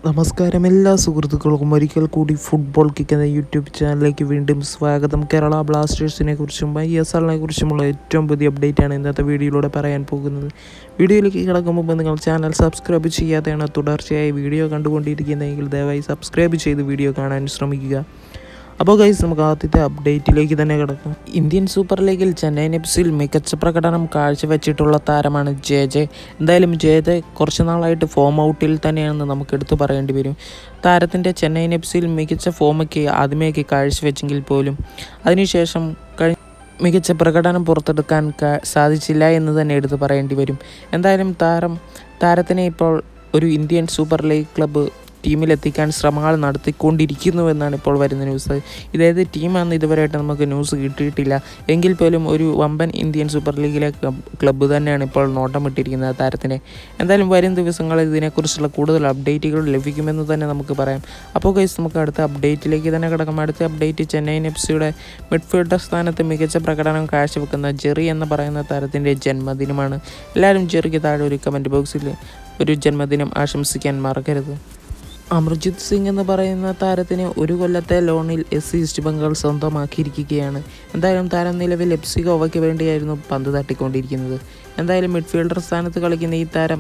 നമസ്കാരം എല്ലാ സുഹൃത്തുക്കൾക്കും ഒരിക്കൽ കൂടി ഫുട്ബോൾ കിക്ക് എന്ന യൂട്യൂബ് ചാനലിലേക്ക് വീണ്ടും സ്വാഗതം കേരള ബ്ലാസ്റ്റേഴ്സിനെ കുറിച്ചും ഐ എസ് എല്ലിനെ കുറിച്ചുമുള്ള ഏറ്റവും പുതിയ അപ്ഡേറ്റ് ആണ് ഇന്നത്തെ വീഡിയോയിലൂടെ പറയാൻ പോകുന്നത് വീഡിയോയിലേക്ക് കിടക്കും മുമ്പ് നിങ്ങൾ ചാനൽ സബ്സ്ക്രൈബ് ചെയ്യാതെയാണ് തുടർച്ചയായി വീഡിയോ കണ്ടുകൊണ്ടിരിക്കുന്നതെങ്കിൽ ദയവായി സബ്സ്ക്രൈബ് ചെയ്ത് വീഡിയോ കാണാൻ ശ്രമിക്കുക അപ്പോൾ ഗൈസ് നമുക്ക് ആദ്യത്തെ അപ്ഡേറ്റിലേക്ക് തന്നെ കിടക്കാം ഇന്ത്യൻ സൂപ്പർ ലീഗിൽ ചെന്നൈയിൻ എഫ്സിയിൽ മികച്ച പ്രകടനം കാഴ്ചവെച്ചിട്ടുള്ള താരമാണ് ജെ ജെ എന്തായാലും ജെ ജെ കുറച്ച് നാളായിട്ട് ഫോം ഔട്ടിൽ തന്നെയാണെന്ന് നമുക്ക് എടുത്തു പറയേണ്ടി വരും താരത്തിൻ്റെ ചെന്നൈയിൻ എഫ്സിയിൽ മികച്ച ഫോമൊക്കെ ആദ്യമേക്ക് കാഴ്ചവെച്ചെങ്കിൽ പോലും അതിനുശേഷം കഴി മികച്ച പ്രകടനം പുറത്തെടുക്കാൻ ക- സാധിച്ചില്ല എന്ന് തന്നെ എടുത്തു പറയേണ്ടി വരും എന്തായാലും താരം താരത്തിനെ ഇപ്പോൾ ഒരു ഇന്ത്യൻ സൂപ്പർ ലീഗ് ക്ലബ്ബ് ടീമിലെത്തിക്കാൻ ശ്രമങ്ങൾ നടത്തിക്കൊണ്ടിരിക്കുന്നു എന്നാണ് ഇപ്പോൾ വരുന്ന ന്യൂസ് ഇതേത് ടീമാണെന്ന് ഇതുവരെയായിട്ട് നമുക്ക് ന്യൂസ് കിട്ടിയിട്ടില്ല എങ്കിൽ പോലും ഒരു വമ്പൻ ഇന്ത്യൻ സൂപ്പർ ലീഗിലെ ക്ലബ് ക്ലബ്ബ് തന്നെയാണ് ഇപ്പോൾ നോട്ടമിട്ടിരിക്കുന്നത് താരത്തിനെ എന്തായാലും വരും ദിവസങ്ങളിൽ ഇതിനെക്കുറിച്ചുള്ള കൂടുതൽ അപ്ഡേറ്റുകൾ ലഭിക്കുമെന്ന് തന്നെ നമുക്ക് പറയാം അപ്പോൾ ഗൈസ് നമുക്ക് അടുത്ത അപ്ഡേറ്റിലേക്ക് തന്നെ കിടക്കാം അടുത്ത അപ്ഡേറ്റ് ചെന്നൈയിൻ എഫ് സിയുടെ മിഡ്ഫീൽഡർ സ്ഥാനത്ത് മികച്ച പ്രകടനം കാഴ്ചവെക്കുന്ന ജെറി എന്ന് പറയുന്ന താരത്തിൻ്റെ ജന്മദിനമാണ് എല്ലാവരും ജെറിക്ക് താഴെ ഒരു കമൻറ്റ് ബോക്സിൽ ഒരു ജന്മദിനം ആശംസിക്കാൻ മറക്കരുത് അമർജിത് സിംഗ് എന്ന് പറയുന്ന താരത്തിന് ഒരു കൊല്ലത്തെ ലോണിൽ എസ് സി ഈസ്റ്റ് ബംഗാൾ സ്വന്തമാക്കിയിരിക്കുകയാണ് എന്തായാലും താരം നിലവിൽ എഫ് സി ഗോവയ്ക്ക് വേണ്ടിയായിരുന്നു പന്ത് തട്ടിക്കൊണ്ടിരിക്കുന്നത് എന്തായാലും മിഡ്ഫീൽഡർ സ്ഥാനത്ത് കളിക്കുന്ന ഈ താരം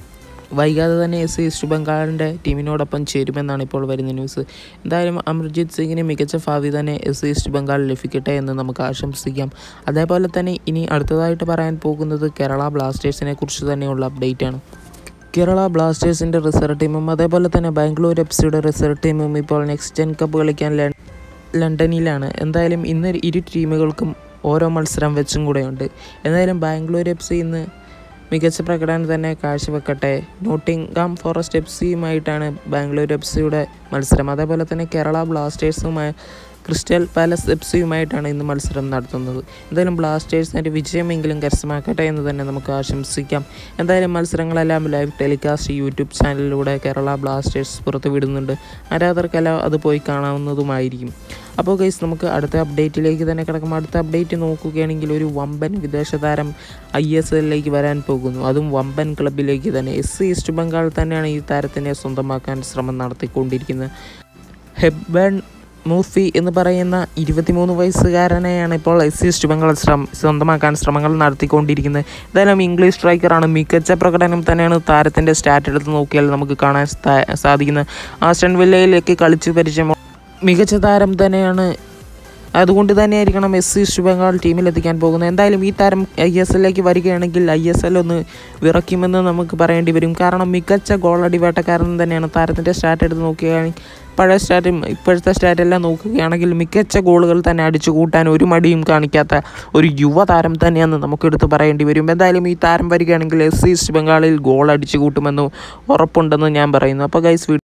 വൈകാതെ തന്നെ എസ് സി ഈസ്റ്റ് ബംഗാളിൻ്റെ ടീമിനോടൊപ്പം ചേരുമെന്നാണ് ഇപ്പോൾ വരുന്ന ന്യൂസ് എന്തായാലും അമർജിത് സിംഗിന് മികച്ച ഭാവി തന്നെ എസ് സി ഈസ്റ്റ് ബംഗാൾ ലഭിക്കട്ടെ എന്ന് നമുക്ക് ആശംസിക്കാം അതേപോലെ തന്നെ ഇനി അടുത്തതായിട്ട് പറയാൻ പോകുന്നത് കേരള ബ്ലാസ്റ്റേഴ്സിനെ കുറിച്ച് തന്നെയുള്ള അപ്ഡേറ്റ് ആണ് കേരള ബ്ലാസ്റ്റേഴ്സിൻ്റെ റിസർവ് ടീമും അതേപോലെ തന്നെ ബാംഗ്ലൂർ എഫ് സിയുടെ റിസർവ് ടീമും ഇപ്പോൾ നെക്സ്റ്റ് ജെൻ കപ്പ് കളിക്കാൻ ലൺ- ലണ്ടനിലാണ് എന്തായാലും ഇന്ന് ഇരു ടീമുകൾക്കും ഓരോ മത്സരം വെച്ചും കൂടെയുണ്ട് എന്തായാലും ബാംഗ്ലൂർ എഫ് സി ഇന്ന് മികച്ച പ്രകടനം തന്നെ കാഴ്ചവെക്കട്ടെ നോട്ടിംഗാം ഫോറസ്റ്റ് എഫ് സിയുമായിട്ടാണ് ബാംഗ്ലൂർ എഫ് സിയുടെ മത്സരം അതേപോലെ തന്നെ കേരള ബ്ലാസ്റ്റേഴ്സുമായി ക്രിസ്റ്റൽ പാലസ് എഫ് സിയുമായിട്ടാണ് ഇന്ന് മത്സരം നടത്തുന്നത് എന്തായാലും ബ്ലാസ്റ്റേഴ്സിൻ്റെ വിജയമെങ്കിലും കരസ്ഥമാക്കട്ടെ എന്ന് തന്നെ നമുക്ക് ആശംസിക്കാം എന്തായാലും മത്സരങ്ങളെല്ലാം ലൈവ് ടെലികാസ്റ്റ് യൂട്യൂബ് ചാനലിലൂടെ കേരള ബ്ലാസ്റ്റേഴ്സ് പുറത്തുവിടുന്നുണ്ട് ആരാധകർക്കെല്ലാം അത് പോയി കാണാവുന്നതുമായിരിക്കും അപ്പോൾ ഗൈസ് നമുക്ക് അടുത്ത അപ്ഡേറ്റിലേക്ക് തന്നെ കിടക്കാം അടുത്ത അപ്ഡേറ്റ് നോക്കുകയാണെങ്കിൽ ഒരു വമ്പൻ വിദേശ താരം ഐ എസ് എല്ലിലേക്ക് വരാൻ പോകുന്നു അതും വമ്പൻ ക്ലബിലേക്ക് തന്നെ എസ് സി ഈസ്റ്റ് ബംഗാൾ തന്നെയാണ് ഈ താരത്തിനെ സ്വന്തമാക്കാൻ ശ്രമം നടത്തിക്കൊണ്ടിരിക്കുന്നത് ഹെബ്ബൺ മൂഫി എന്ന് പറയുന്ന ഇരുപത്തിമൂന്ന് വയസ്സുകാരനെയാണ് ഇപ്പോൾ എസ് സി ഈസ്റ്റ് ബംഗാൾ ശ്രമം സ്വന്തമാക്കാൻ ശ്രമങ്ങൾ നടത്തിക്കൊണ്ടിരിക്കുന്നത് എന്തായാലും ഇംഗ്ലീഷ് സ്ട്രൈക്കറാണ് മികച്ച പ്രകടനം തന്നെയാണ് താരത്തിൻ്റെ സ്റ്റാറ്റ് എടുത്ത് നോക്കിയാൽ നമുക്ക് കാണാൻ സ്ഥാ- സാധിക്കുന്നത് ആസ്റ്റൺ വില്ലയിലേക്ക് കളിച്ച് പരിചയം മികച്ച താരം തന്നെയാണ് അതുകൊണ്ട് തന്നെയായിരിക്കണം എസ് സി ഈസ്റ്റ് ബംഗാൾ ടീമിലെത്തിക്കാൻ പോകുന്നത് എന്തായാലും ഈ താരം ഐ എസ് എല്ലിലേക്ക് വരികയാണെങ്കിൽ ഐ എസ് എൽ ഒന്ന് വിറയ്ക്കുമെന്ന് നമുക്ക് പറയേണ്ടി വരും കാരണം മികച്ച ഗോളടി വേട്ടക്കാരൻ തന്നെയാണ് താരത്തിൻ്റെ സ്റ്റാറ്റ് എടുത്ത് നോക്കുകയാണെങ്കിൽ പഴയ സ്റ്റാറ്റും ഇപ്പോഴത്തെ സ്റ്റാറ്റെല്ലാം നോക്കുകയാണെങ്കിൽ മികച്ച ഗോളുകൾ തന്നെ അടിച്ചു കൂട്ടാൻ ഒരു മടിയും കാണിക്കാത്ത ഒരു യുവതാരം തന്നെയെന്ന് നമുക്ക് എടുത്ത് പറയേണ്ടി വരും എന്തായാലും ഈ താരം വരികയാണെങ്കിൽ എസ് സി ഈസ്റ്റ് ബംഗാളിൽ ഗോൾ അടിച്ചു കൂട്ടുമെന്ന് ഉറപ്പുണ്ടെന്ന് ഞാൻ പറയുന്നു അപ്പോൾ ഗൈസ്